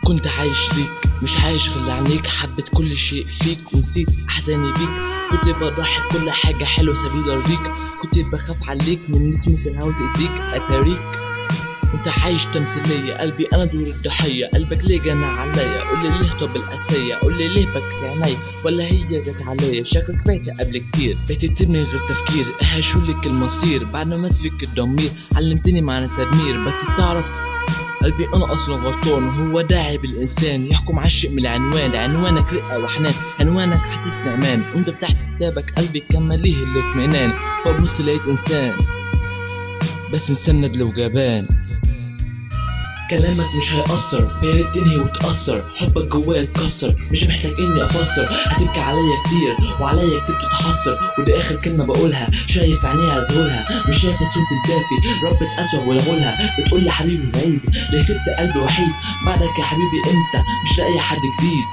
كنت عايش ليك مش عايش غير لعنيك حبيت كل شيء فيك ونسيت احزاني بيك كنت بضحي بكل حاجة حلوة سبيل ارضيك كنت بخاف عليك من نسمة الهوا تأذيك اتاريك انت عايش تمثيلية قلبي انا دور الضحية قلبك ليه جنى عليا قولي ليه طب القاسية قولي ليه بكفي عينيا ولا هي جت عليا شكلك مات قبل كتير بقيت تبني غير تفكير هشولك المصير بعد ما تفك الضمير علمتني معنى التدمير بس تعرف قلبي انا اصلا غلطان هو داعي بالانسان يحكم على الشيء من العنوان عنوانك رقه وحنان عنوانك حاسسني امان انت فتحت كتابك قلبي كان مليه الاطمئنان فبص لقيت انسان بس انسان لو جبان كلامك مش هيأثر ياريت تنهي وتأثر حبك جوايا اتكسر مش محتاج اني افسر هتبكي عليا كتير وعليا كتير تتحسر ودي اخر كلمة بقولها شايف عينيها ذهولها مش شايف الصوت الدافي ربة اسوأ ولغولها بتقول لي حبيبي بعيد ليه سبت قلبي وحيد بعدك يا حبيبي انت مش لاقي حد جديد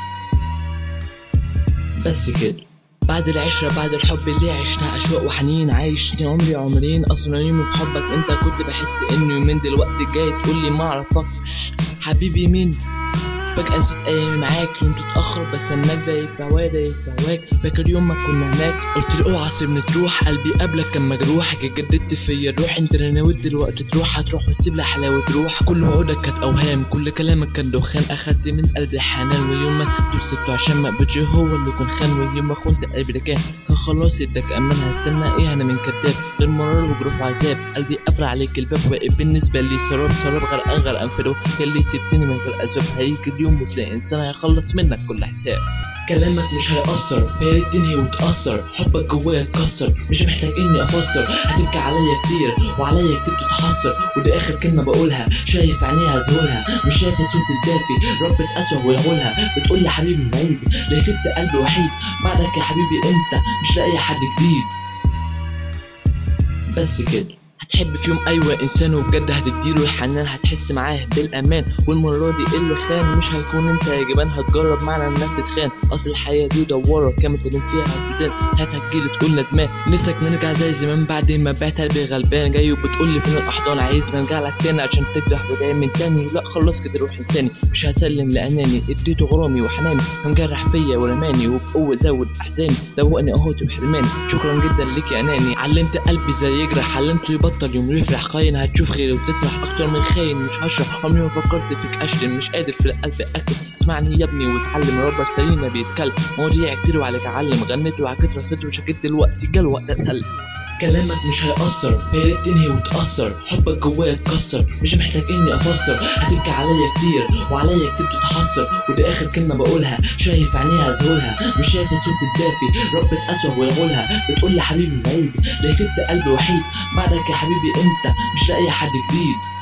بس كده بعد العشرة بعد الحب اللي عشنا أشواق وحنين عايشني عمري عمرين أصلا يومي في حبك أنت كنت بحس إنه يومين دلوقتي جاي تقولي ما أعرفكش حبيبي مين فجأة نسيت أيامي معاك يوم تتأخر بستناك ده يفهواك ده يفهواك فاكر يوم ما كنا هناك قلت لي اوعى سيبني تروح قلبي قبلك كان مجروح جددت فيا الروح انت اللي نويت دلوقتي تروح هتروح وتسيب لي حلاوة روح كل وعودك كانت أوهام كل كلامك كان دخان أخدت من قلبي حنان ويوم ما سبته سبته عشان ما بقتش هو اللي كان خان ويوم ما خنت قلبي ده كان كان خلاص اداك أمان هستنى ايه أنا من كداب غير مرار وجروح وعذاب قلبي قفل عليك الباب واقف بالنسبة لي سراب سراب غرقان غرقان في روح اللي سبتني من غير أسباب هيجي اليوم وتلاقي إنسان هيخلص منك كل حساب كلامك مش هيأثر ياريت تنهي وتأثر حبك جوايا اتكسر مش محتاج اني افسر هتبكي عليا كتير وعليا كتير تتحسر ودي اخر كلمة بقولها شايف عينيها ذهولها مش شايف الصوت الدافي ربة اسوأ ولغولها بتقول لي حبيبي بعيد ليه سبت قلبي وحيد بعدك يا حبيبي انت مش لاقي حد جديد بس كده هتحب في يوم ايوه انسان وبجد هتديله الحنان هتحس معاه بالامان والمره دي اللي خان مش هيكون انت يا جبان هتجرب معنى انك تتخان اصل الحياه دي دواره كامل تدوم فيها هتدان ساعتها تجيلي تقول ندمان نفسك نرجع زي زمان بعد ما بعت قلبي غلبان جاي وبتقول لي فين الاحضان عايز نرجع لك تاني عشان تجرح وتعمل من تاني لا خلاص كده روح انساني مش هسلم لاناني اديته غرامي وحناني مجرح فيا ورماني وبقوه زود احزاني دوقني اهوتي وحرماني شكرا جدا ليك يا اناني علمت قلبي ازاي يجرح علمته يبطل يوم يفرح خاين هتشوف غيري وتسرح اكتر من خاين مش هشرح عمري ما فكرت فيك اشتم مش قادر في القلب اكتب اسمعني يا ابني واتعلم ربك سليم بيتكلم مواضيع كتير وعليك اعلم غنيت وعكيت رفيت وشكيت دلوقتي جا الوقت اسلم كلامك مش هيأثر ياريت تنهي وتأثر حبك جوايا اتكسر مش محتاج اني افسر هتبكي عليا كتير وعليا كتير تتحسر ودي اخر كلمة بقولها شايف عينيها ذهولها مش شايف الصوت الدافي ربة اسوأ ولغولها بتقول لي حبيبي بعيد ليه سبت قلبي وحيد بعدك يا حبيبي انت مش لاقي حد جديد